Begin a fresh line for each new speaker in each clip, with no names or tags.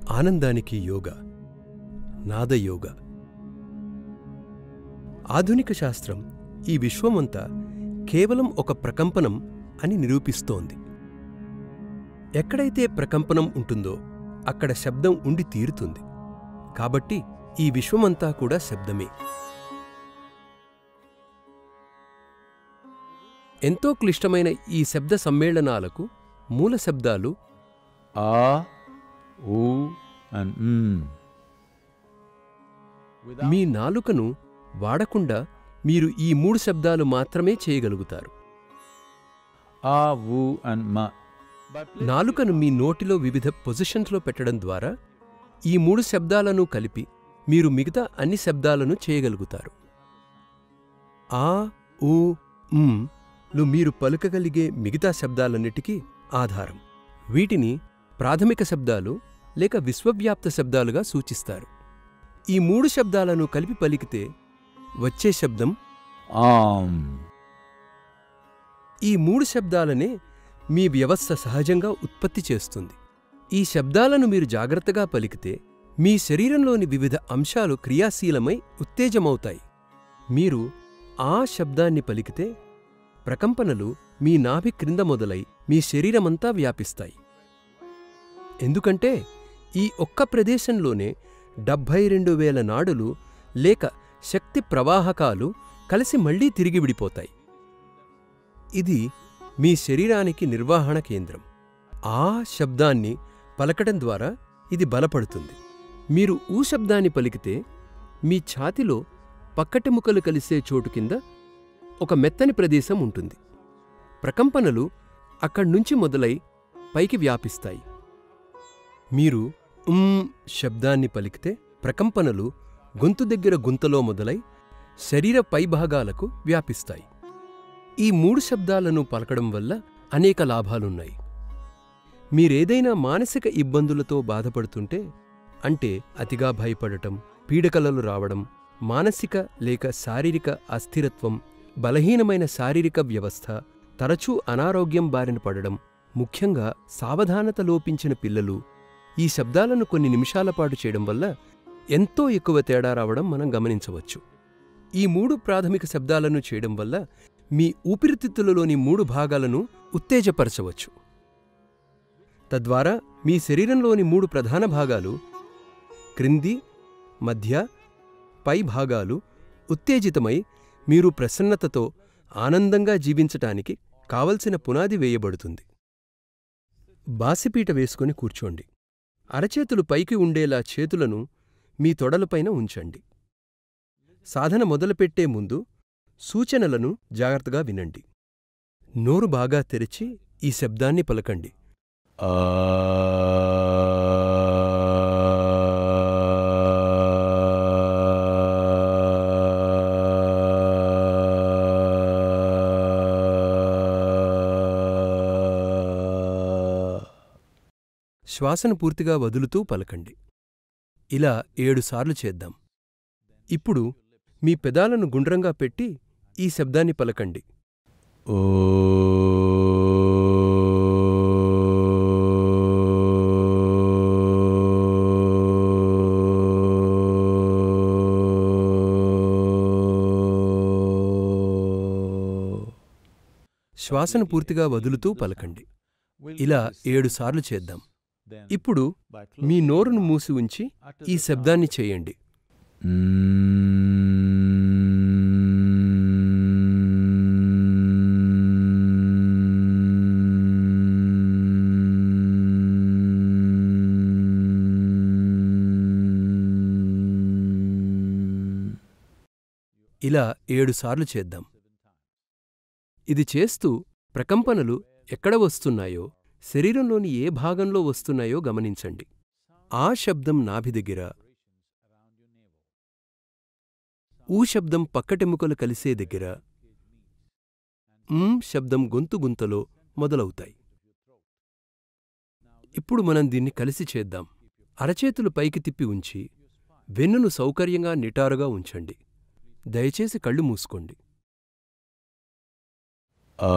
ఆనందానికి యోగ నాదయోగ ఆధునిక శాస్త్రం ఈ విశ్వమంతా కేవలం ఒక ప్రకంపనం అని నిరూపిస్తోంది ఎక్కడైతే ప్రకంపనం ఉంటుందో అక్కడ శబ్దం ఉండి తీరుతుంది కాబట్టి ఈ విశ్వమంతా కూడా శబ్దమే ఎంతో క్లిష్టమైన ఈ శబ్ద సమ్మేళనాలకు మూల శబ్దాలు
ఆ ఊ అండ్ మ్.
మీ నాలుకను వాడకుండా మీరు ఈ మూడు శబ్దాలు మాత్రమే చేయగలుగుతారు
ఆ ఊ అండ్ మ
నాలుకను మీ నోటిలో వివిధ పొజిషన్స్లో పెట్టడం ద్వారా ఈ మూడు శబ్దాలను కలిపి మీరు మిగతా అన్ని శబ్దాలను చేయగలుగుతారు ఆ ఊ మ్ లు మీరు పలుకగలిగే మిగతా శబ్దాలన్నిటికీ ఆధారం వీటిని ప్రాథమిక శబ్దాలు లేక విశ్వవ్యాప్త శబ్దాలుగా సూచిస్తారు ఈ మూడు శబ్దాలను కలిపి పలికితే వచ్చే శబ్దం
ఆమ్
ఈ మూడు శబ్దాలనే మీ వ్యవస్థ సహజంగా ఉత్పత్తి చేస్తుంది ఈ శబ్దాలను మీరు జాగ్రత్తగా పలికితే మీ శరీరంలోని వివిధ అంశాలు క్రియాశీలమై ఉత్తేజమవుతాయి మీరు ఆ శబ్దాన్ని పలికితే ప్రకంపనలు మీ నాభి క్రింద మొదలై మీ శరీరమంతా వ్యాపిస్తాయి ఎందుకంటే ఈ ఒక్క ప్రదేశంలోనే డెబ్భై రెండు వేల నాడులు లేక శక్తి ప్రవాహకాలు కలిసి మళ్లీ తిరిగి విడిపోతాయి ఇది మీ శరీరానికి నిర్వహణ కేంద్రం ఆ శబ్దాన్ని పలకడం ద్వారా ఇది బలపడుతుంది మీరు ఊ శబ్దాన్ని పలికితే మీ ఛాతిలో పక్కటెముకలు కలిసే చోటు కింద ఒక మెత్తని ప్రదేశం ఉంటుంది ప్రకంపనలు అక్కడ్నుంచి మొదలై పైకి వ్యాపిస్తాయి మీరు ఉమ్ శబ్దాన్ని పలికితే ప్రకంపనలు గొంతు దగ్గర గుంతలో మొదలై శరీర పైభాగాలకు వ్యాపిస్తాయి ఈ మూడు శబ్దాలను పలకడం వల్ల అనేక లాభాలున్నాయి మీరేదైనా మానసిక ఇబ్బందులతో బాధపడుతుంటే అంటే అతిగా భయపడటం పీడకలలు రావడం మానసిక లేక శారీరక అస్థిరత్వం బలహీనమైన శారీరక వ్యవస్థ తరచూ అనారోగ్యం బారిన పడడం ముఖ్యంగా సావధానత లోపించిన పిల్లలు ఈ శబ్దాలను కొన్ని నిమిషాల పాటు చేయడం వల్ల ఎంతో ఎక్కువ తేడా రావడం మనం గమనించవచ్చు ఈ మూడు ప్రాథమిక శబ్దాలను చేయడం వల్ల మీ ఊపిరితిత్తులలోని మూడు భాగాలను ఉత్తేజపరచవచ్చు తద్వారా మీ శరీరంలోని మూడు ప్రధాన భాగాలు క్రింది మధ్య పై భాగాలు ఉత్తేజితమై మీరు ప్రసన్నతతో ఆనందంగా జీవించటానికి కావలసిన పునాది వేయబడుతుంది బాసిపీట వేసుకొని కూర్చోండి అరచేతులు పైకి ఉండేలా చేతులను మీ తొడలపైన ఉంచండి సాధన మొదలుపెట్టే ముందు సూచనలను జాగ్రత్తగా వినండి నోరు బాగా తెరిచి ఈ శబ్దాన్ని పలకండి
ఆ
శ్వాసను పూర్తిగా వదులుతూ పలకండి ఇలా ఏడుసార్లు చేద్దాం ఇప్పుడు మీ పెదాలను గుండ్రంగా పెట్టి ఈ శబ్దాన్ని పలకండి
ఓ
శ్వాసను పూర్తిగా వదులుతూ పలకండి ఇలా ఏడుసార్లు చేద్దాం ఇప్పుడు మీ నోరును మూసి ఉంచి ఈ శబ్దాన్ని చేయండి ఇలా ఏడుసార్లు చేద్దాం ఇది చేస్తూ ప్రకంపనలు ఎక్కడ వస్తున్నాయో శరీరంలోని ఏ భాగంలో వస్తున్నాయో గమనించండి ఆ శబ్దం నాభి దగ్గర ఊ శబ్దం పక్కటెముకలు కలిసే దగ్గర ఉమ్ శబ్దం గొంతు గుంతలో మొదలవుతాయి ఇప్పుడు మనం దీన్ని కలిసి చేద్దాం అరచేతులు పైకి తిప్పి ఉంచి వెన్నును సౌకర్యంగా నిటారుగా ఉంచండి దయచేసి కళ్ళు మూసుకోండి
ఆ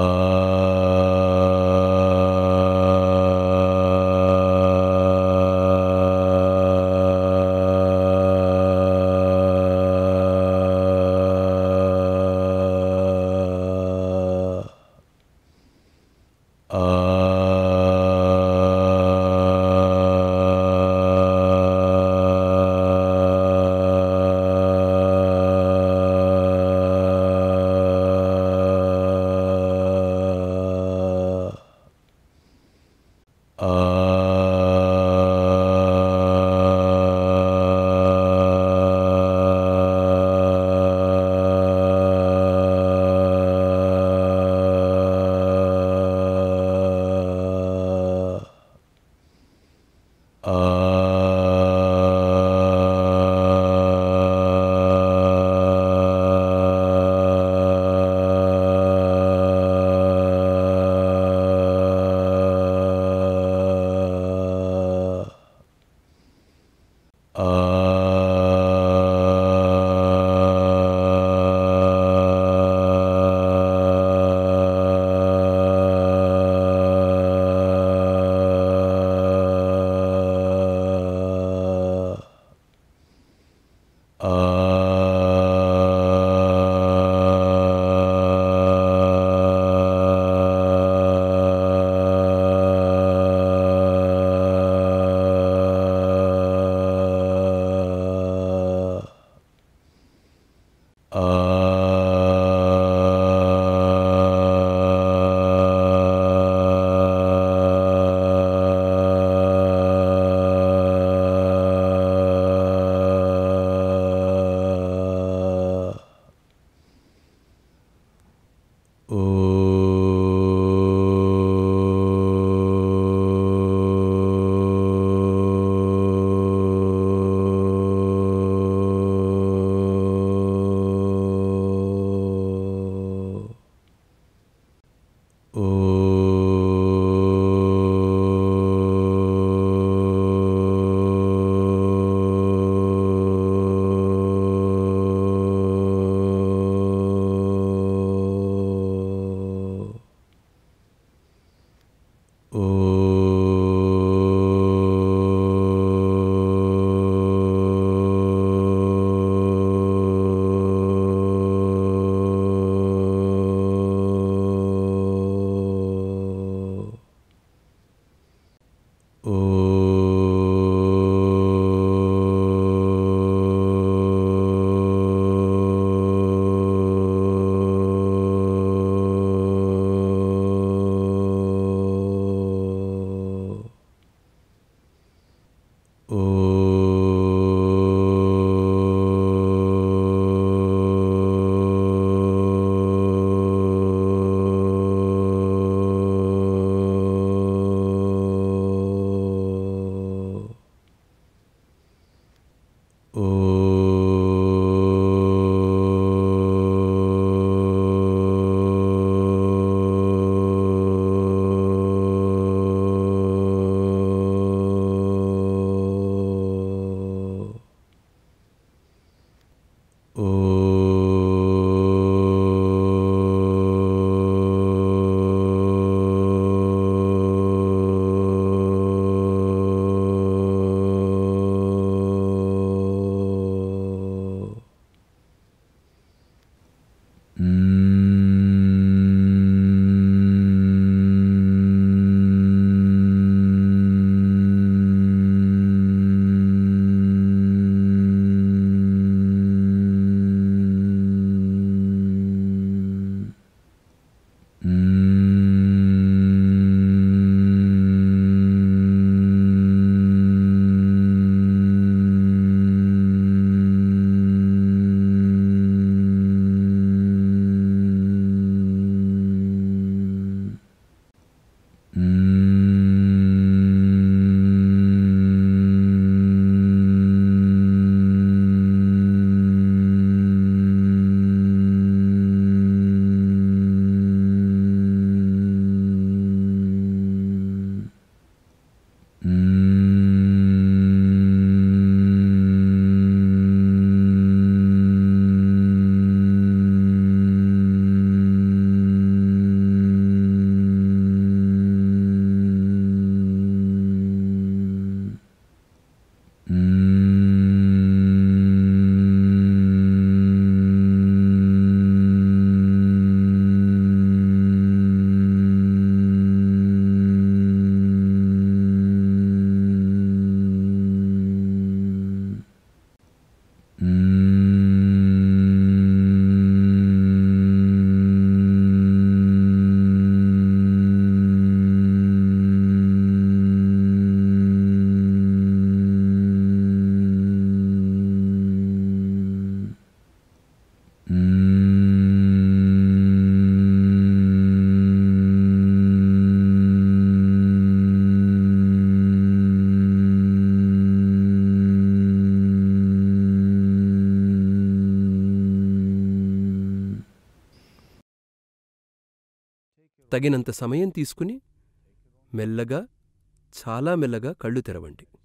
తగినంత సమయం తీసుకుని మెల్లగా చాలా మెల్లగా కళ్ళు తెరవండి